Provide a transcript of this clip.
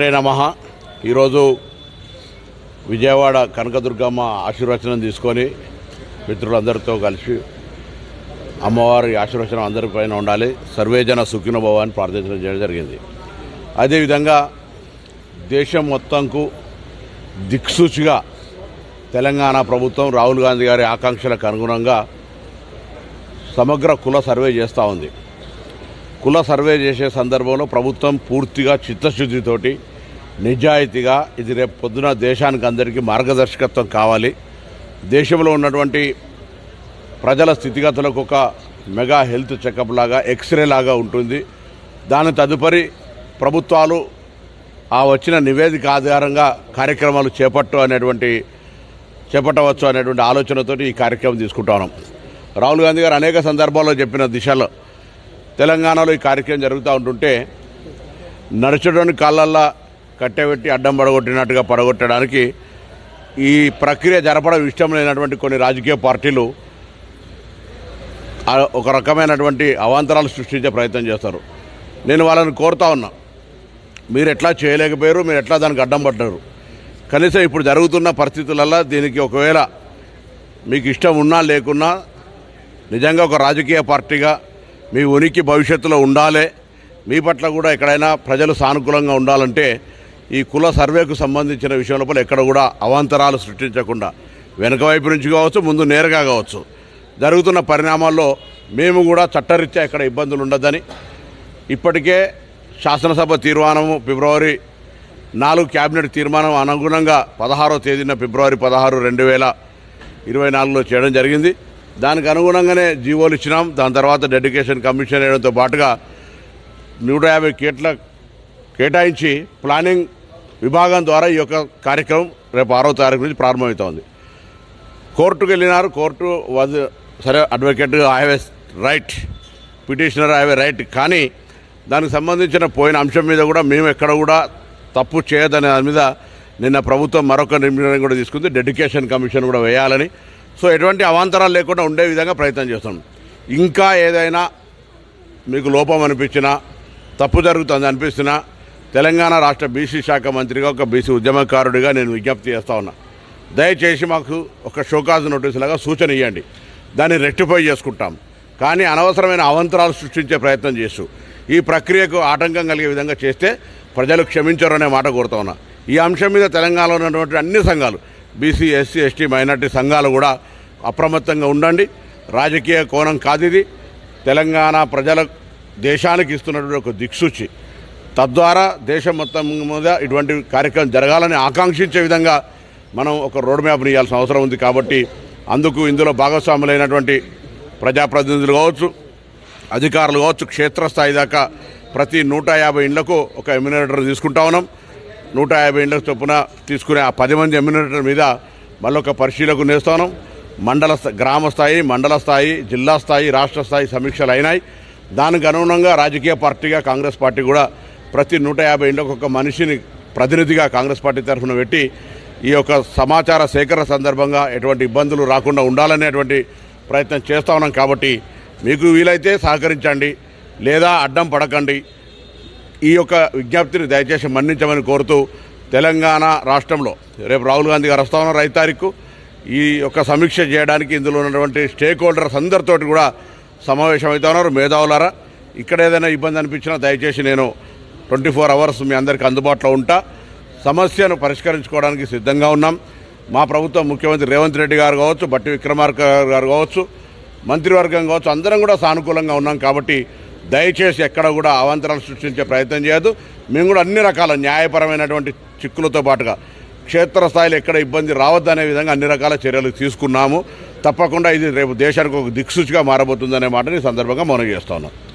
శ్రీ నమ ఈరోజు విజయవాడ కనకదుర్గమ్మ ఆశీర్వచనం తీసుకొని మిత్రులందరితో కలిసి అమ్మవారి ఆశీర్వచనం అందరిపైన ఉండాలి సర్వేజన సుఖినభవ అని ప్రార్థించడం చేయడం జరిగింది అదేవిధంగా దేశం మొత్తంకు దిక్సూచిగా తెలంగాణ ప్రభుత్వం రాహుల్ గాంధీ గారి ఆకాంక్షలకు అనుగుణంగా సమగ్ర కుల సర్వే చేస్తూ ఉంది కుల సర్వే చేసే సందర్భంలో ప్రభుత్వం పూర్తిగా చిత్తశుద్ధితోటి నిజాయితీగా ఇది రేపు పొద్దున దేశానికి అందరికీ మార్గదర్శకత్వం కావాలి దేశంలో ఉన్నటువంటి ప్రజల స్థితిగతులకు ఒక మెగా హెల్త్ చెకప్ లాగా ఎక్స్రే లాగా ఉంటుంది దాని తదుపరి ప్రభుత్వాలు ఆ వచ్చిన నివేదిక ఆధారంగా కార్యక్రమాలు చేపట్టు అనేటువంటి చేపట్టవచ్చు అనేటువంటి ఆలోచనతోటి ఈ కార్యక్రమం తీసుకుంటా ఉన్నాం రాహుల్ గాంధీ గారు అనేక సందర్భాల్లో చెప్పిన దిశలో తెలంగాణలో ఈ కార్యక్రమం జరుగుతూ ఉంటుంటే నడుచడానికి కాళ్ళల్లా కట్టెబెట్టి అడ్డం పడగొట్టినట్టుగా పడగొట్టడానికి ఈ ప్రక్రియ జరపడం ఇష్టం లేనటువంటి కొన్ని రాజకీయ పార్టీలు ఆ ఒక రకమైనటువంటి అవాంతరాలు సృష్టించే ప్రయత్నం చేస్తారు నేను వాళ్ళని కోరుతా ఉన్నా మీరు ఎట్లా చేయలేకపోయారు మీరు ఎట్లా దానికి అడ్డం పడ్డారు కనీసం ఇప్పుడు జరుగుతున్న పరిస్థితులలో దీనికి ఒకవేళ మీకు ఇష్టం ఉన్నా లేకున్నా నిజంగా ఒక రాజకీయ పార్టీగా మీ ఉనికి భవిష్యత్తులో ఉండాలి మీ పట్ల కూడా ఎక్కడైనా ప్రజలు సానుకూలంగా ఉండాలంటే ఈ కుల సర్వేకు సంబంధించిన విషయం లోపల ఎక్కడ కూడా అవాంతరాలు సృష్టించకుండా వెనక వైపు నుంచి కావచ్చు ముందు నేరుగా కావచ్చు జరుగుతున్న పరిణామాల్లో మేము కూడా చట్టరీత్యా ఎక్కడ ఇబ్బందులు ఉండదని ఇప్పటికే శాసనసభ తీర్మానము ఫిబ్రవరి నాలుగు క్యాబినెట్ తీర్మానం అనుగుణంగా పదహారో తేదీన ఫిబ్రవరి పదహారు రెండు వేల ఇరవై నాలుగులో చేయడం జరిగింది దానికి అనుగుణంగానే జీవోలు ఇచ్చినాం దాని తర్వాత డెడికేషన్ కమిషన్ వేయడంతో పాటుగా నూట యాభై కేట్ల కేటాయించి ప్లానింగ్ విభాగం ద్వారా ఈ యొక్క కార్యక్రమం రేపు ఆరో తారీఖు నుంచి ప్రారంభమవుతోంది కోర్టుకు వెళ్ళినారు కోర్టు వాజ్ సరే advocate I have a right petitioner I have a right కానీ దానికి సంబంధించిన పోయిన అంశం మీద కూడా మేము ఎక్కడ కూడా తప్పు చేయదనే దాని మీద నిన్న ప్రభుత్వం మరొక నిర్ణయం కూడా తీసుకుంది డెడికేషన్ కమిషన్ కూడా వేయాలని సో ఎటువంటి అవాంతరాలు లేకుండా ఉండే విధంగా ప్రయత్నం చేస్తాం ఇంకా ఏదైనా మీకు లోపం అనిపించినా తప్పు జరుగుతుంది అనిపిస్తున్నా తెలంగాణ రాష్ట్ర బీసీ శాఖ మంత్రిగా ఒక బీసీ ఉద్యమకారుడిగా నేను విజ్ఞప్తి చేస్తా ఉన్నా దయచేసి మాకు ఒక షోకాజ్ నోటీస్ లాగా సూచన ఇవ్వండి దాన్ని రెక్టిఫై చేసుకుంటాం కానీ అనవసరమైన అవంతరాలు సృష్టించే ప్రయత్నం చేస్తూ ఈ ప్రక్రియకు ఆటంకం కలిగే విధంగా చేస్తే ప్రజలు క్షమించరు అనే మాట కోరుతా ఉన్నా ఈ అంశం మీద తెలంగాణలో ఉన్నటువంటి అన్ని సంఘాలు బీసీ ఎస్సీ ఎస్టీ మైనార్టీ సంఘాలు కూడా అప్రమత్తంగా ఉండండి రాజకీయ కోణం కాదు ఇది తెలంగాణ ప్రజల దేశానికి ఇస్తున్నటువంటి ఒక దిక్సూచి తద్వారా దేశం మొత్తం మీద ఇటువంటి కార్యక్రమం జరగాలని ఆకాంక్షించే విధంగా మనం ఒక రోడ్ మ్యాప్ని ఇవ్వాల్సిన అవసరం ఉంది కాబట్టి అందుకు ఇందులో భాగస్వాములైనటువంటి ప్రజాప్రతినిధులు కావచ్చు అధికారులు కావచ్చు క్షేత్రస్థాయి దాకా ప్రతి నూట యాభై ఇండ్లకు ఒక ఎమ్యునేటర్ తీసుకుంటా ఉన్నాం నూట యాభై ఇండ్లకు చొప్పున తీసుకునే ఆ పది మంది ఎమ్యునేటర్ మీద మళ్ళీ ఒక పరిశీలకు నేస్తా ఉన్నాం మండల స్థా- గ్రామ స్థాయి మండల స్థాయి జిల్లా స్థాయి రాష్ట్ర స్థాయి సమీక్షలు అయినాయి దానికి అనుగుణంగా రాజకీయ పార్టీగా కాంగ్రెస్ పార్టీ కూడా ప్రతి నూట యాభై ఇండ్లకు ఒక మనిషిని ప్రతినిధిగా కాంగ్రెస్ పార్టీ తరఫున పెట్టి ఈ యొక్క సమాచార సేకరణ సందర్భంగా ఎటువంటి ఇబ్బందులు రాకుండా ఉండాలనేటువంటి ప్రయత్నం చేస్తా ఉన్నాం కాబట్టి మీకు వీలైతే సహకరించండి లేదా అడ్డం పడకండి ఈ యొక్క విజ్ఞప్తిని దయచేసి మన్నించమని కోరుతూ తెలంగాణ రాష్ట్రంలో రేపు రాహుల్ గాంధీ గారు వస్తా ఉన్నారు ఐదు తారీఖు ఈ యొక్క సమీక్ష చేయడానికి ఇందులో ఉన్నటువంటి స్టేక్ హోల్డర్స్ అందరితోటి కూడా సమావేశం అవుతా ఉన్నారు మేధావులారా ఇక్కడ ఏదైనా ఇబ్బంది అనిపించినా దయచేసి నేను ట్వంటీ ఫోర్ అవర్స్ మీ అందరికీ అందుబాటులో ఉంటా సమస్యను పరిష్కరించుకోవడానికి సిద్ధంగా ఉన్నాం మా ప్రభుత్వం ముఖ్యమంత్రి రేవంత్ రెడ్డి గారు కావచ్చు బట్టి విక్రమార్క గారు కావచ్చు మంత్రివర్గం కావచ్చు అందరం కూడా సానుకూలంగా ఉన్నాం కాబట్టి దయచేసి ఎక్కడ కూడా అవాంతరాలు సృష్టించే ప్రయత్నం చేయదు మేము కూడా అన్ని రకాల న్యాయపరమైనటువంటి చిక్కులతో పాటుగా క్షేత్రస్థాయిలో ఎక్కడ ఇబ్బంది రావద్దనే విధంగా అన్ని రకాల చర్యలు తీసుకున్నాము తప్పకుండా ఇది రేపు దేశానికి ఒక దిక్సూచిగా మారబోతుందనే మాటని ఈ సందర్భంగా మనం చేస్తా ఉన్నాం